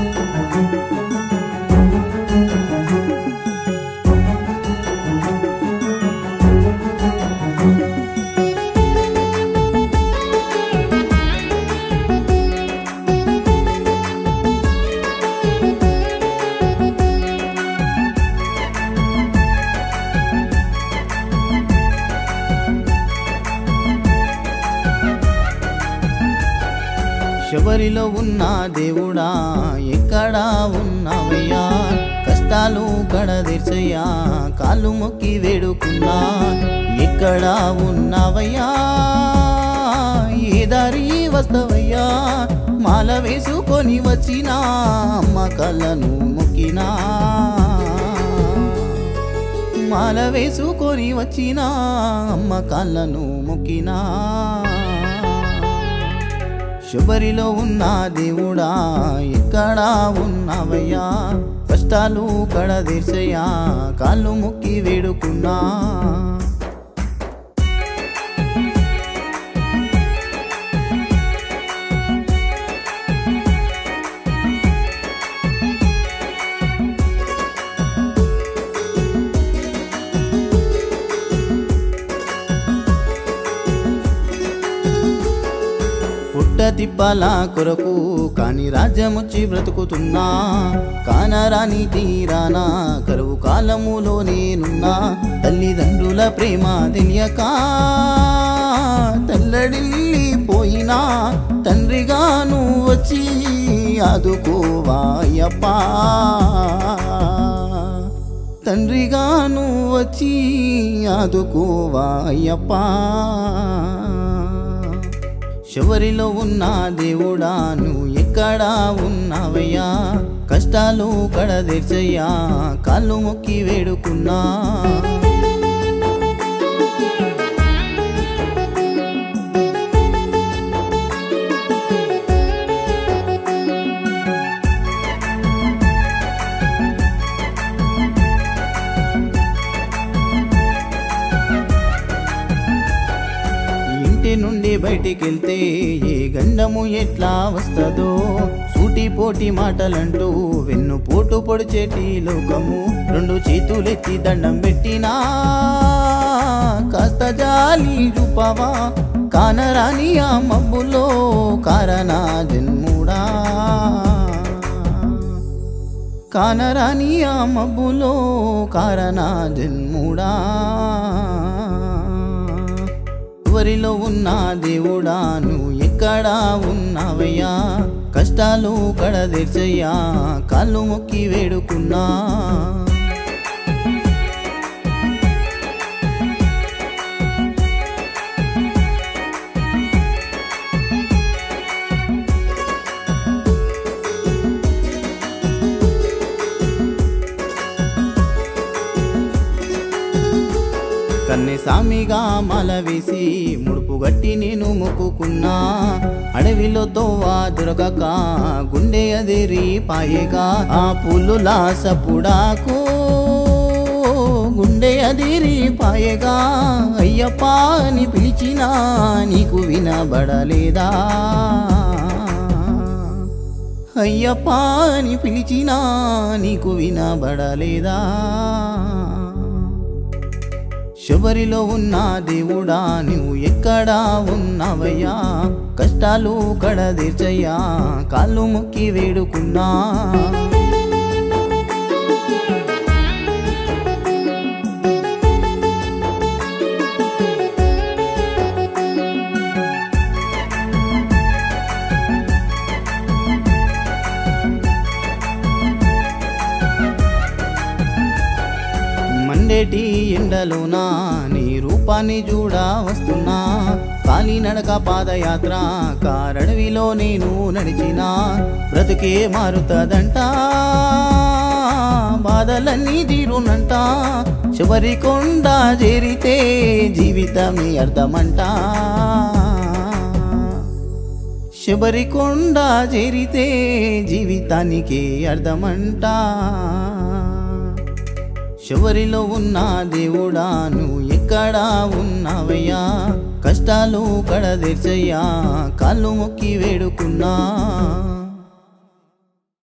శబరిలో ఉన్న దేవుడా ఎక్కడ ఉన్నావయ్యా కష్టాలు కడదీర్చయ్యా కాళ్ళు మొక్కి వేడుకున్నా ఎక్కడ ఉన్నావయ్యా ఏ దారి వస్తవయ్యా మాల వేసుకొని వచ్చినా అమ్మ కళ్ళను మొక్కినా మాల వేసుకొని వచ్చినా అమ్మ కాళ్ళను మొక్కినా శబరిలో ఉన్న దేవుడా ఎక్కడ ఉన్నావయ్యా కష్టాలు కడదీర్చయ్యా కాళ్ళు మొక్కి వేడుకున్నా పుట్ట తిప్పల కొరకు కాని రాజ్యముచ్చి బ్రతుకుతున్నా కానరాని తీరానా కరువు కాలములో నేనున్నా తల్లిదండ్రుల ప్రేమ తెలియక తల్లడిల్లిపోయినా తండ్రిగాను వచ్చి ఆదుకోవాయప్పా తండ్రిగాను వచ్చి ఆదుకోవాయప్పా శబరిలో ఉన్న దేవుడా నువ్వు ఎక్కడా ఉన్నావయ్యా కష్టాలు కడదీర్చయ్యా కాళ్ళు మొక్కి వేడుకున్నా ఇంటి నుండి బయటికెళ్తే ఏ గండము ఎట్లా వస్తుందో సూటి పోటి మాటలంటూ వెన్ను పోటు పొడిచేటి లోకము రెండు చేతులెత్తి దండం పెట్టినా కాస్త జాలి చూపవా కానరాని ఆ మబ్బులో కారణ జన్ముడా కానరాని ఆ మబ్బులో కారణ జన్ముడా ఎవరిలో ఉన్న దేవుడా నువ్వు ఎక్కడ ఉన్నావయ్యా కష్టాలు కడదీర్చయ్యా కాళ్ళు మొక్కి వేడుకున్నా కన్నె సామిగా మాల వేసి ముడుపు గట్టి నేను మొక్కుకున్నా అడవిలో తోవా దొరకక గుండె అదిరి పాయగా ఆ పుల్లు లాసపుడాకు గుండె అదిరి పాయగా అయ్యప్ప అని పిలిచినా నీకు వినబడలేదా అయ్యప్ప అని పిలిచినా నీకు వినబడలేదా శబరిలో ఉన్న దేవుడా నువ్వు ఎక్కడా ఉన్నావయ్యా కష్టాలు కడదీర్చయ్యా కాళ్ళు మొక్కి వేడుకున్నా మండేటి ఎండలోనా నీ రూపాన్ని చూడా వస్తున్నా కాలినడక పాదయాత్ర కారడవిలో నేను నడిచినా బ్రతుకే మారుతదంట బాధలన్నీ తీరునంట శబరి కొండ చేరితే జీవితమే అర్థమంట శబరి కొండ చేరితే జీవితానికి అర్థమంట శబరిలో ఉన్న దేవుడా నువ్వు ఎక్కడా ఉన్నావయ్యా కష్టాలు కడదీర్చయ్యా కాళ్ళు మొక్కి వేడుకున్నా